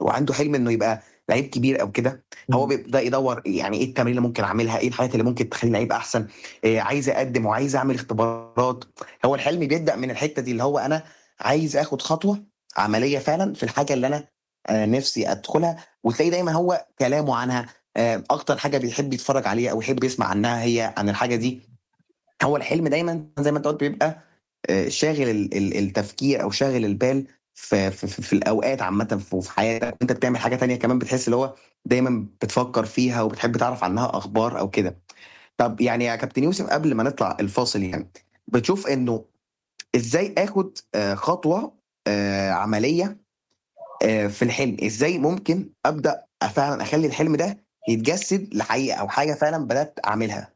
وعنده حلم انه يبقى لعيب كبير او كده هو مم. بيبدا يدور يعني ايه التمارين اللي ممكن اعملها ايه الحاجات اللي ممكن تخليني لعيب احسن إيه عايز اقدم وعايز اعمل اختبارات هو الحلم بيبدا من الحته دي اللي هو انا عايز اخد خطوه عمليه فعلا في الحاجه اللي انا آه، نفسي ادخلها وتلاقي دايما هو كلامه عنها آه، اكتر حاجه بيحب يتفرج عليها او يحب يسمع عنها هي عن الحاجه دي هو الحلم دايما زي ما انت قلت بيبقى آه، شاغل ال- ال- التفكير او شاغل البال في, في, في, في الاوقات عامه في في حياتك انت بتعمل حاجه تانية كمان بتحس اللي هو دايما بتفكر فيها وبتحب تعرف عنها اخبار او كده طب يعني يا كابتن يوسف قبل ما نطلع الفاصل يعني بتشوف انه ازاي اخد آه، خطوه آه، عمليه آه، في الحلم ازاي ممكن ابدا فعلا اخلي الحلم ده يتجسد لحقيقه او حاجه فعلا بدات اعملها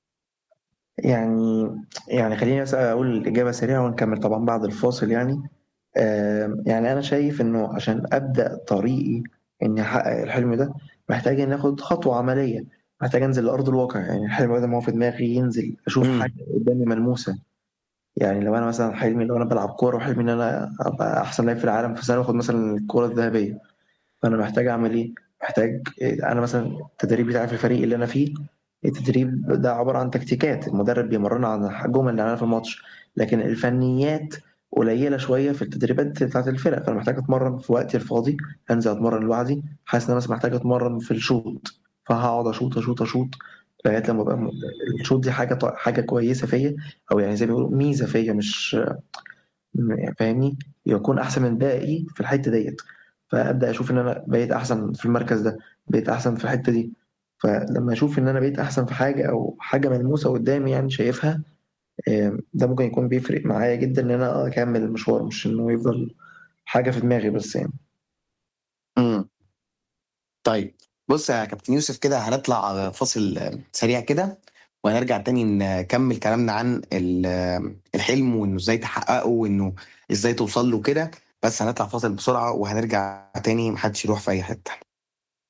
يعني يعني خليني بس اقول الاجابه سريعه ونكمل طبعا بعد الفاصل يعني آم، يعني انا شايف انه عشان ابدا طريقي اني احقق الحلم ده محتاج اني اخد خطوه عمليه محتاج انزل لارض الواقع يعني الحلم بدل ما هو في دماغي ينزل اشوف مم. حاجه قدامي ملموسه يعني لو انا مثلا حلمي لو انا بلعب كوره وحلمي ان انا ابقى احسن لاعب في العالم في سنه واخد مثلا الكوره الذهبيه فانا محتاج اعمل ايه محتاج انا مثلا التدريب بتاعي في الفريق اللي انا فيه التدريب ده عباره عن تكتيكات المدرب بيمرنا عن جمل نعملها في الماتش لكن الفنيات قليله شويه في التدريبات بتاعت الفرق فانا محتاج اتمرن في وقتي الفاضي انزل اتمرن لوحدي حاسس ان انا بس محتاج اتمرن في الشوط فهقعد اشوط اشوط اشوط لغايه لما ابقى م- الشوط دي حاجه حاجه كويسه فيا او يعني زي ما بيقولوا ميزه فيا مش م- فاهمني يكون احسن من باقي في الحته ديت فابدا اشوف ان انا بقيت احسن في المركز ده بقيت احسن في الحته دي فلما اشوف ان انا بقيت احسن في حاجه او حاجه ملموسه قدامي يعني شايفها آم، ده ممكن يكون بيفرق معايا جدا ان انا اكمل المشوار مش انه يفضل حاجه في دماغي بس يعني مم. طيب بص يا كابتن يوسف كده هنطلع فاصل سريع كده وهنرجع تاني نكمل كلامنا عن ال- الحلم وانه ازاي تحققه وانه ازاي توصل له كده بس هنطلع فاصل بسرعة وهنرجع تاني محدش يروح في اي حتة